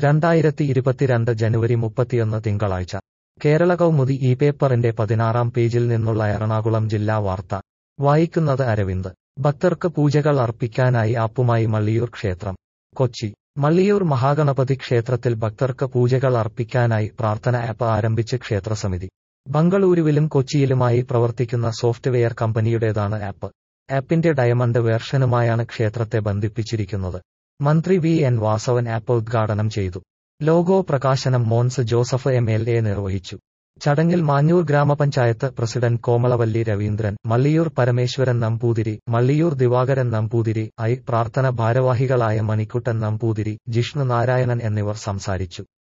രണ്ടായിരത്തി ഇരുപത്തിരണ്ട് ജനുവരി മുപ്പത്തിയൊന്ന് തിങ്കളാഴ്ച കേരള കൗമുദി ഈ പേപ്പറിന്റെ പതിനാറാം പേജിൽ നിന്നുള്ള എറണാകുളം ജില്ലാ വാർത്ത വായിക്കുന്നത് അരവിന്ദ് ഭക്തർക്ക് പൂജകൾ അർപ്പിക്കാനായി ആപ്പുമായി മള്ളിയൂർ ക്ഷേത്രം കൊച്ചി മള്ളിയൂർ മഹാഗണപതി ക്ഷേത്രത്തിൽ ഭക്തർക്ക് പൂജകൾ അർപ്പിക്കാനായി പ്രാർത്ഥന ആപ്പ് ആരംഭിച്ച് ക്ഷേത്രസമിതി ബംഗളൂരുവിലും കൊച്ചിയിലുമായി പ്രവർത്തിക്കുന്ന സോഫ്റ്റ്വെയർ കമ്പനിയുടേതാണ് ആപ്പ് ആപ്പിന്റെ ഡയമണ്ട് വേർഷനുമായാണ് ക്ഷേത്രത്തെ ബന്ധിപ്പിച്ചിരിക്കുന്നത് മന്ത്രി വി എൻ വാസവൻ ആപ്പ് ഉദ്ഘാടനം ചെയ്തു ലോഗോ പ്രകാശനം Mons Joseph M L A നിർവഹിച്ചു ചടങ്ങിൽ മാഞ്ഞൂർ ഗ്രാമപഞ്ചായത്ത് പ്രസിഡന്റ് കോമളവല്ലി രവീന്ദ്രൻ മള്ളിയൂർ പരമേശ്വരൻ നമ്പൂതിരി മള്ളിയൂർ ദിവാകരൻ നമ്പൂതിരി ഐ പ്രാർത്ഥന ഭാരവാഹികളായ മണിക്കുട്ടൻ നമ്പൂതിരി ജിഷ്ണു നാരായണൻ എന്നിവർ സംസാരിച്ചു